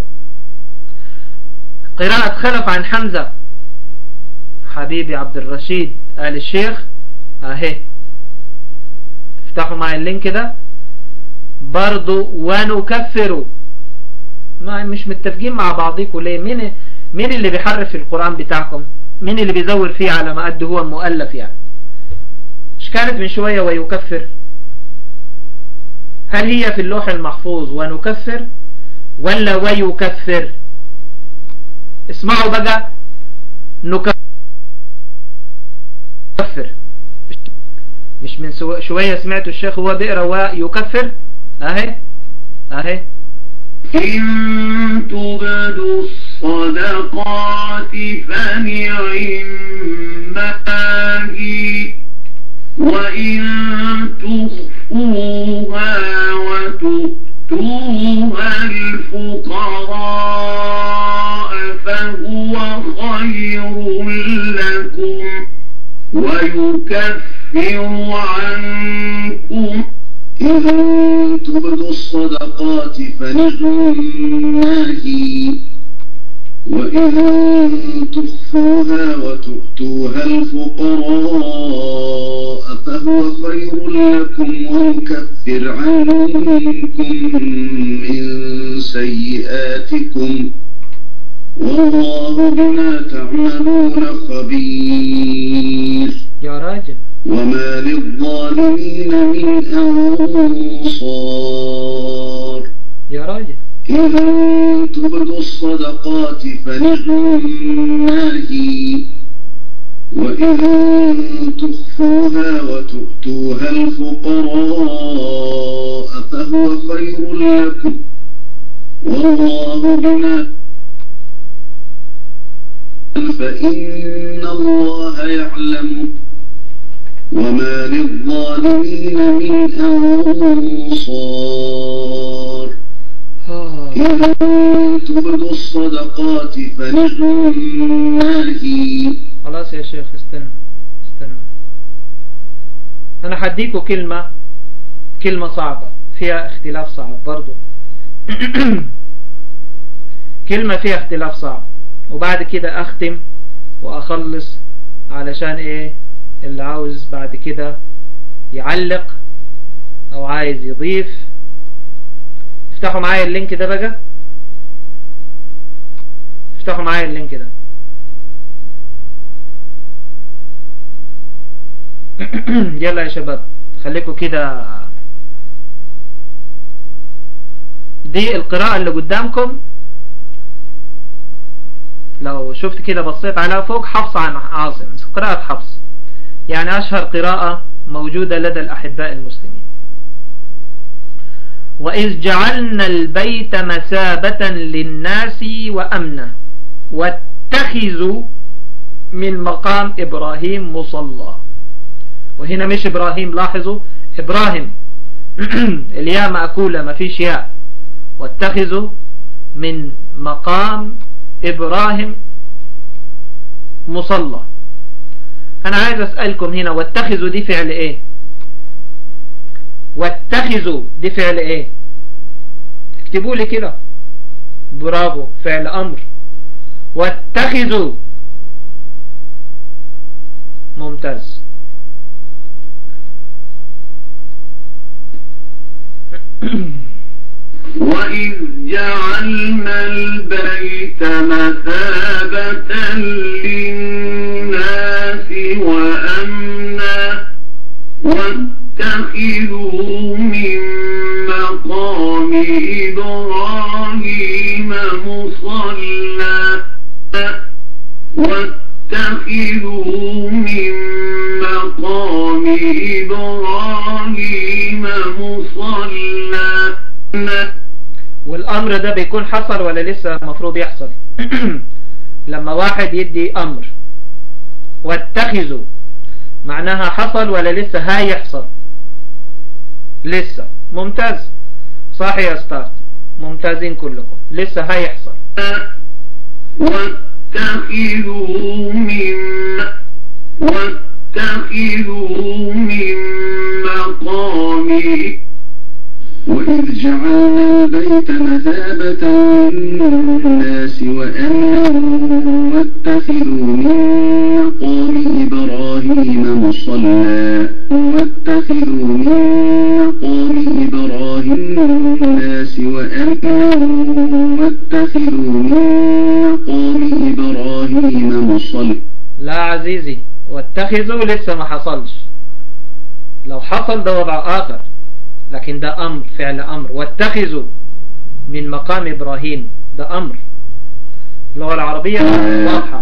قراءة خلف عن حمزة حبيبي عبد الرشيد آل الشيخ اهي افتحوا معي اللينك ده برضو ونكفر ما مش متفقين مع بعضيكم ليه مين مين اللي بيحرف القرآن بتاعكم مين اللي بيزور فيه على ما قد هو مؤلف يعني مش كانت من شوية ويكفر هل هي في اللوح المحفوظ ونكفر ولا ويكفر اسمعوا بقى نكفر مش من سو... شوية سمعتوا الشيخ هو بيقرا ويكفر اهي اهي إن تبدوا الصدقات فنعما هي وإن تخفوها وتؤتوها الفقراء فهو خير لكم ويكفر عنكم إن تبدوا الصدقات فنعما هي وإن تخفوها وتؤتوها الفقراء فهو خير لكم ويكفر عنكم من سيئاتكم والله بما تعملون خبير يا راجل وما للظالمين من أنصار يا راجل إن تبدوا الصدقات فنعما هي وإن تخفوها وتؤتوها الفقراء فهو خير لكم والله بما فإن الله يعلم وما للظالمين من أنصار آه. إن تبدوا الصدقات فنعما هي خلاص يا شيخ استنى استنى انا حديكوا كلمة كلمة صعبة فيها اختلاف صعب برضو كلمة فيها اختلاف صعب وبعد كده اختم واخلص علشان ايه اللي عاوز بعد كده يعلق او عايز يضيف افتحوا معايا اللينك ده بقى افتحوا معايا اللينك ده يلا يا شباب خليكم كده دي القراءة اللي قدامكم لو شفت كده بصيت عليها فوق حفص عن عاصم قراءة حفص يعني أشهر قراءة موجودة لدى الأحباء المسلمين وإذ جعلنا البيت مثابة للناس وأمنا واتخذوا من مقام إبراهيم مصلى وهنا مش إبراهيم لاحظوا إبراهيم الياء مأكولة ما فيش ياء واتخذوا من مقام إبراهيم مصلى أنا عايز أسألكم هنا واتخذوا دي فعل إيه واتخذوا دي فعل إيه اكتبوا لي كده برافو فعل أمر واتخذوا ممتاز وإذ جعلنا البيت مثابة للناس وأمنا واتخذوا من مقام إبراهيم مصلى واتخذوا من مقام إبراهيم مصلى والأمر ده بيكون حصل ولا لسه مفروض يحصل لما واحد يدي أمر واتخذوا معناها حصل ولا لسه هيحصل لسه ممتاز صح يا ستارت ممتازين كلكم لسه هيحصل واتخذوا من واتخذوا من مقام وإذ جعلنا البيت مثابة للناس وأمنا واتخذوا من مقام إبراهيم مصلى واتخذوا من مقام إبراهيم الناس وأمنا واتخذوا من مقام إبراهيم مصلى لا عزيزي واتخذوا لسه ما حصلش لو حصل ده وضع آخر لكن ده أمر فعل أمر واتخذوا من مقام إبراهيم ده أمر اللغة العربية واضحة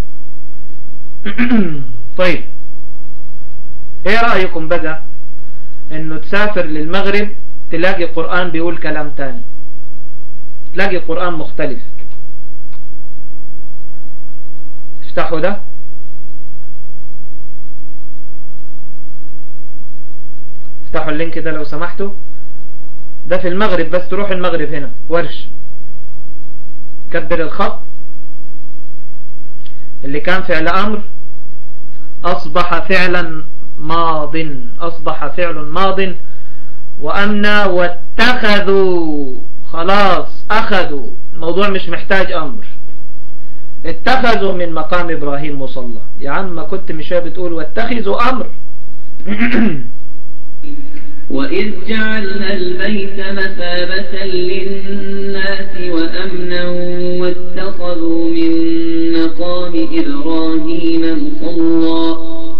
طيب ايه رأيكم بقى انه تسافر للمغرب تلاقي قرآن بيقول كلام تاني تلاقي قرآن مختلف افتحوا ده افتحوا اللينك ده لو سمحتوا ده في المغرب بس تروح المغرب هنا ورش كبر الخط اللي كان فعل أمر أصبح فعلا ماض أصبح فعل ماض وأمنا واتخذوا خلاص أخذوا الموضوع مش محتاج أمر اتخذوا من مقام إبراهيم مصلى يا عم ما كنت مش بتقول واتخذوا أمر وإذ جعلنا البيت مثابة للناس وأمنا واتخذوا من مقام إبراهيم مصلى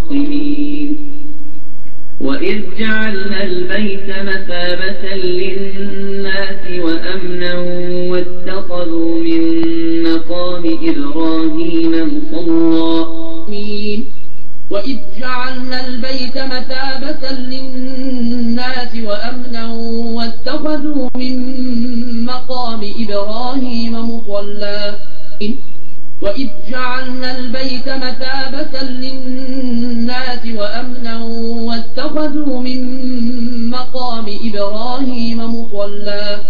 وإذ جعلنا البيت مثابة للناس وأمنا واتخذوا من مقام إبراهيم مصلى وإذ جعلنا البيت مثابة للناس وأمنا واتخذوا من مقام إبراهيم مصلى وإذ جعلنا البيت مثابة للناس وأمنا واتخذوا من مقام إبراهيم مصلى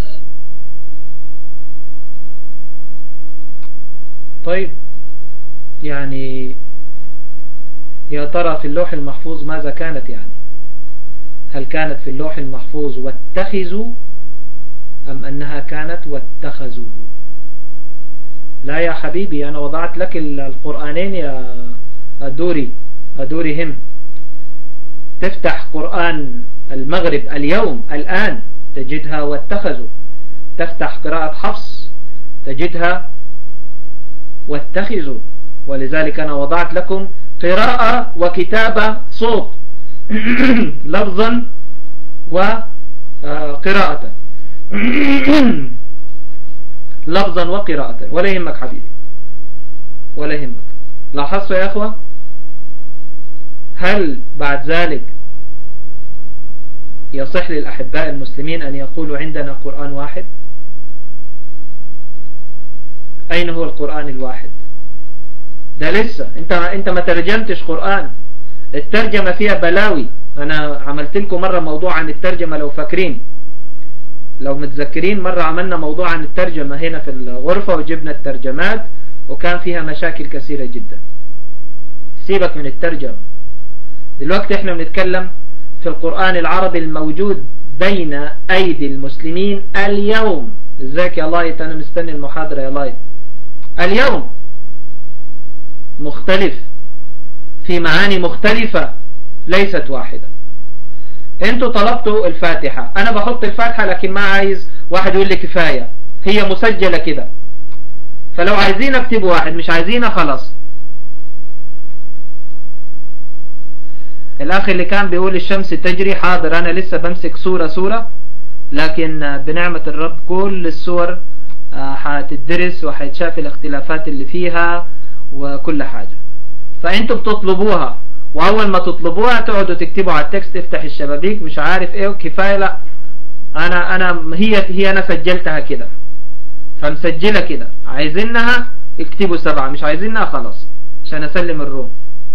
طيب يعني يا ترى في اللوح المحفوظ ماذا كانت يعني هل كانت في اللوح المحفوظ واتخذوا أم أنها كانت واتخذوا لا يا حبيبي أنا وضعت لك القرآنين يا أدوري أدوري هم تفتح قرآن المغرب اليوم الآن تجدها واتخذوا تفتح قراءة حفص تجدها واتخذوا ولذلك أنا وضعت لكم قراءة وكتابة صوت لفظا وقراءة لفظا وقراءة ولا يهمك حبيبي ولا يهمك لاحظتوا يا أخوة هل بعد ذلك يصح للأحباء المسلمين أن يقولوا عندنا قرآن واحد أين هو القرآن الواحد ده لسه انت انت ما ترجمتش قرآن الترجمة فيها بلاوي انا عملت لكم مرة موضوع عن الترجمة لو فاكرين لو متذكرين مرة عملنا موضوع عن الترجمة هنا في الغرفة وجبنا الترجمات وكان فيها مشاكل كثيرة جدا سيبك من الترجمة دلوقتي احنا بنتكلم في القرآن العربي الموجود بين ايدي المسلمين اليوم ازيك يا لايت انا مستني المحاضرة يا لايت اليوم مختلف في معاني مختلفة ليست واحدة انتوا طلبتوا الفاتحة انا بحط الفاتحة لكن ما عايز واحد يقول لي كفاية هي مسجلة كده فلو عايزين اكتب واحد مش عايزينها خلاص الاخ اللي كان بيقول الشمس تجري حاضر انا لسه بمسك صورة صورة لكن بنعمة الرب كل الصور هتدرس وهيتشاف الاختلافات اللي فيها وكل حاجة فانتوا بتطلبوها واول ما تطلبوها تقعدوا تكتبوا على التكست افتح الشبابيك مش عارف ايه كفاية لا انا انا هي هي انا سجلتها كده فمسجلة كده عايزينها اكتبوا سبعة مش عايزينها خلاص عشان اسلم الروم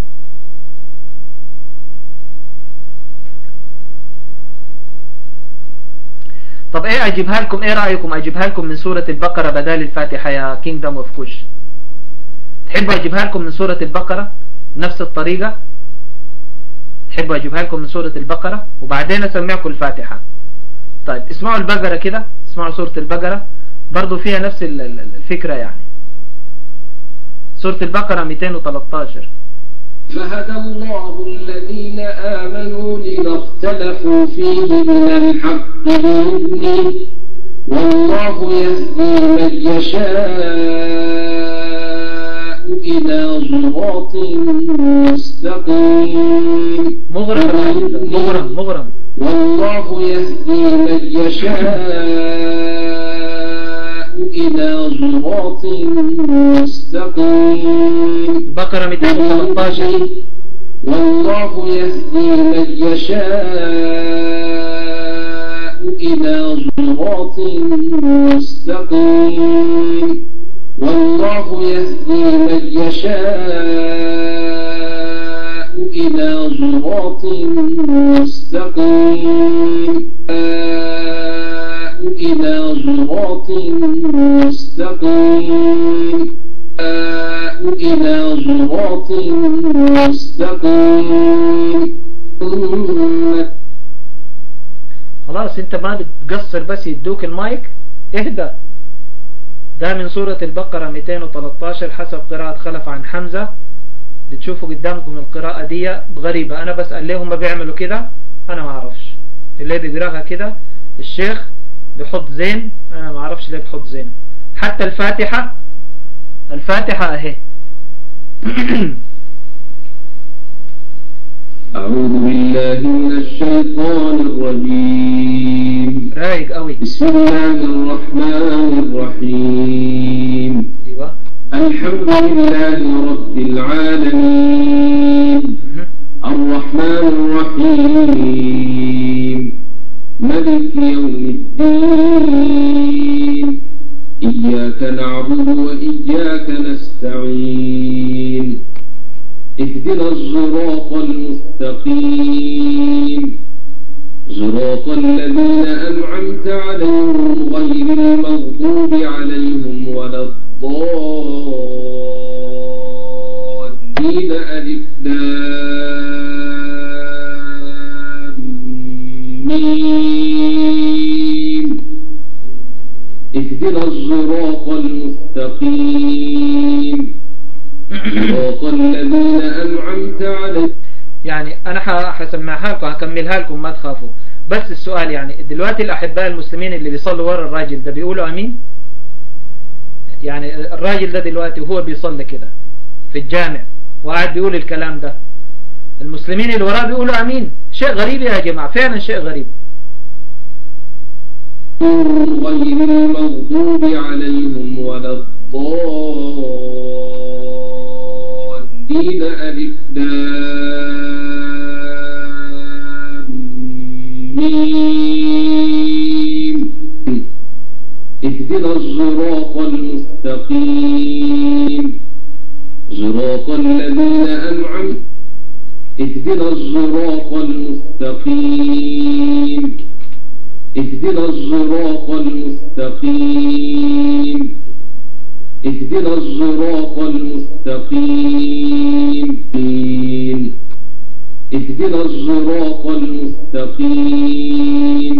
طب ايه اجيبها لكم ايه رأيكم اجيبها لكم من سورة البقرة بدال الفاتحة يا كينجدم اوف كوش تحبوا اجيبها لكم من سورة البقرة نفس الطريقة تحبوا اجيبها لكم من سورة البقرة وبعدين اسمعكم الفاتحة طيب اسمعوا البقرة كده اسمعوا سورة البقرة برضو فيها نفس الفكرة يعني سورة البقرة 213 فهدى الله الذين آمنوا لما اختلفوا فيه من الحق بإذنه والله يهدي من يشاء إلى صراط مستقيم مغرم مغرم مغرم والله يهدي من يشاء إلى صراط مستقيم بقرة 213 والله يهدي من يشاء إلى صراط مستقيم والله يهدي من يشاء إلى صراط مستقيم إلى صراط مستقيم إلى صراط مستقيم خلاص انت ما بتقصر بس يدوك المايك اهدى ده من سورة البقرة 213 حسب قراءة خلف عن حمزة بتشوفوا قدامكم القراءة دي غريبة أنا بسأل ليه هم بيعملوا كده أنا ما أعرفش اللي بيقراها كده الشيخ بيحط زين أنا ما أعرفش ليه بيحط زين حتى الفاتحة الفاتحة أهي أعوذ بالله من الشيطان الرجيم رايق قوي بسم الله الرحمن الرحيم ايوه الحمد لله رب العالمين مهم. الرحمن الرحيم ملك يوم الدين إياك نعبد وإياك نستعين اهدنا الصراط المستقيم صراط الذين أنعمت عليهم غير المغضوب عليهم ولا الضالين ألف لام ميم اهدنا الصراط المستقيم صراط الذين أنعمت عليهم يعني انا ح- هسمعها لكم هكملها لكم ما تخافوا بس السؤال يعني دلوقتي الاحباء المسلمين اللي بيصلوا ورا الراجل ده بيقولوا امين يعني الراجل ده دلوقتي وهو بيصلي كده في الجامع وقاعد بيقول الكلام ده المسلمين اللي وراه بيقولوا امين شيء غريب يا جماعة فعلا شيء غريب غير المغضوب عليهم ولا الضالين ألف لام ميم اهدنا الصراط المستقيم صراط الذين أنعمت اهدنا الصراط المستقيم اهدنا الصراط المستقيم اهدنا الصراط المستقيم اهدنا الصراط المستقيم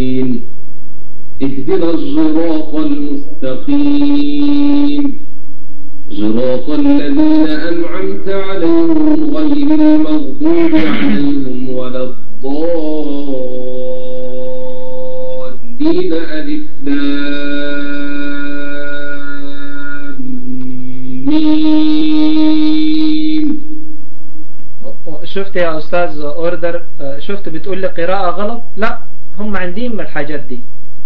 اهدنا الصراط المستقيم صراط الذين أنعمت عليهم غير المغضوب عليهم ولا الضالين ألف لام ميم شفت يا استاذ اوردر آه، شفت بتقول لي قراءة غلط لا هم عندهم الحاجات دي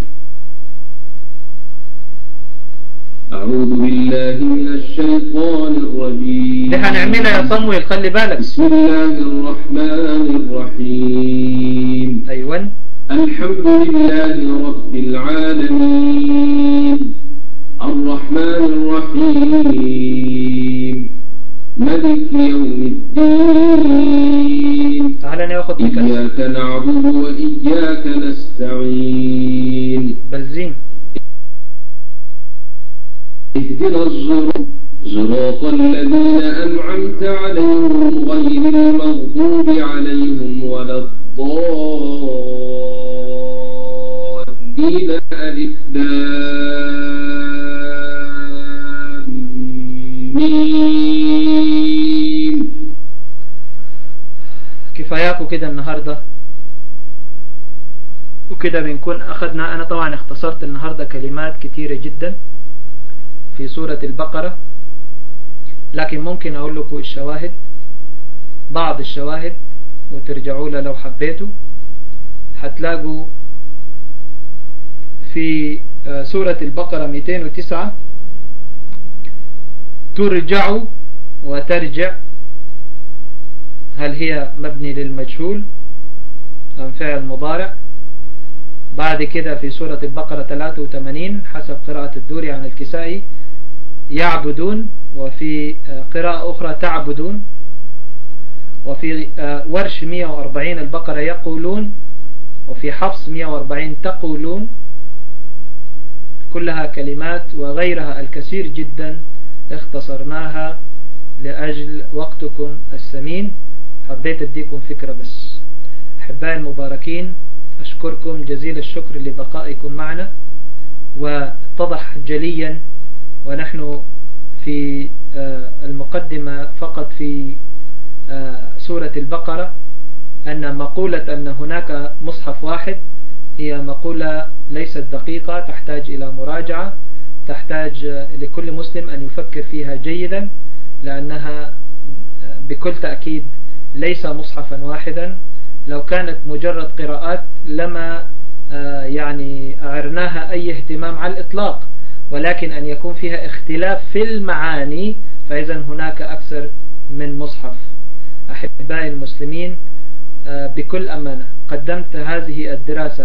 أعوذ بالله من الشيطان الرجيم دي هنعملها يا صمويل خلي بالك بسم الله الرحمن الرحيم ايوه الحمد لله رب العالمين الرحمن الرحيم ملك يوم الدين تعال ناخد بكسر إياك نعبد وإياك نستعين بنزين اهدنا الصراط صراط الذين أنعمت عليهم غير المغضوب عليهم ولا الضالين ألف لام ميم كفاياكم كده النهاردة وكده بنكون أخذنا أنا طبعا اختصرت النهاردة كلمات كتيرة جدا في سورة البقرة لكن ممكن أقول لكم الشواهد بعض الشواهد وترجعوا لها لو حبيتوا هتلاقوا في آه، سورة البقرة 209 ترجع وترجع هل هي مبني للمجهول أم فعل مضارع بعد كده في سورة البقرة 83 حسب قراءة الدوري عن الكسائي يعبدون وفي آه، قراءة أخرى تعبدون وفي آه، ورش 140 البقرة يقولون وفي حفص 140 تقولون كلها كلمات وغيرها الكثير جدا اختصرناها لأجل وقتكم الثمين حبيت اديكم فكرة بس أحبائي المباركين أشكركم جزيل الشكر لبقائكم معنا واتضح جليا ونحن في المقدمة فقط في سورة البقرة أن مقولة أن هناك مصحف واحد هي مقولة ليست دقيقة تحتاج إلى مراجعة تحتاج لكل مسلم أن يفكر فيها جيدا لأنها بكل تأكيد ليس مصحفا واحدا لو كانت مجرد قراءات لما آه، يعني أعرناها أي اهتمام على الإطلاق ولكن أن يكون فيها اختلاف في المعاني فإذا هناك أكثر من مصحف أحبائي المسلمين آه، بكل أمانة قدمت هذه الدراسة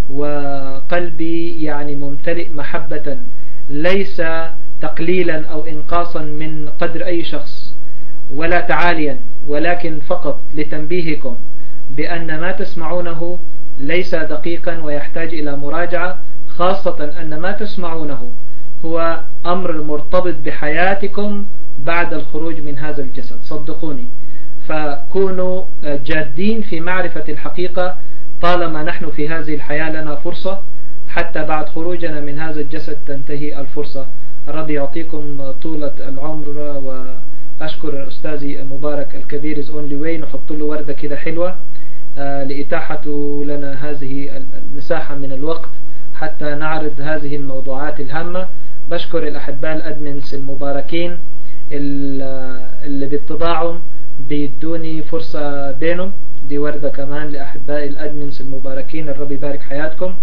وقلبي يعني ممتلئ محبة ليس تقليلا أو إنقاصا من قدر أي شخص ولا تعاليا ولكن فقط لتنبيهكم بأن ما تسمعونه ليس دقيقا ويحتاج إلى مراجعة خاصة أن ما تسمعونه هو أمر مرتبط بحياتكم بعد الخروج من هذا الجسد صدقوني فكونوا جادين في معرفة الحقيقة طالما نحن في هذه الحياة لنا فرصة حتى بعد خروجنا من هذا الجسد تنتهي الفرصة ربي يعطيكم طولة العمر وأشكر أستاذي مبارك الكبير is only way نحط له وردة كده حلوة آه، لإتاحة لنا هذه المساحة من الوقت حتى نعرض هذه الموضوعات الهامة بشكر الأحباء الأدمنس المباركين اللي باتضاعهم بيدوني فرصة بينهم دي وردة كمان لأحباء الأدمنس المباركين الرب يبارك حياتكم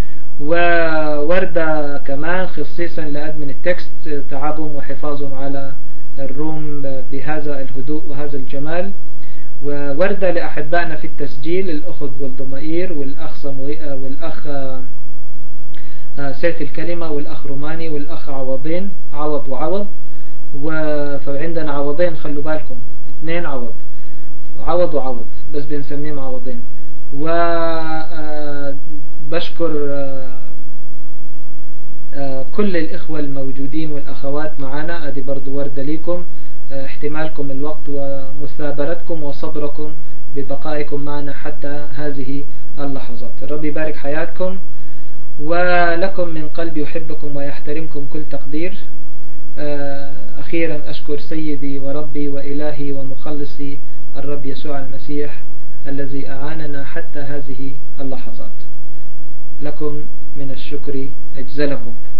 ووردة كمان خصيصا لأدمن التكست تعبهم وحفاظهم على الروم بهذا الهدوء وهذا الجمال ووردة لأحبائنا في التسجيل الأخت والضمائر والأخ صموئة والأخ آه، سيف الكلمة والأخ روماني والأخ عوضين عوض وعوض فعندنا عوضين خلوا بالكم اثنين عوض عوض وعوض بس بنسميهم عوضين وبشكر آه، آه، كل الإخوة الموجودين والأخوات معنا أدي برضو وردة ليكم احتمالكم الوقت ومثابرتكم وصبركم ببقائكم معنا حتى هذه اللحظات الرب يبارك حياتكم ولكم من قلب يحبكم ويحترمكم كل تقدير آه، أخيرا أشكر سيدي وربي وإلهي ومخلصي الرب يسوع المسيح الذي أعاننا حتى هذه اللحظات لكم من الشكر أجزله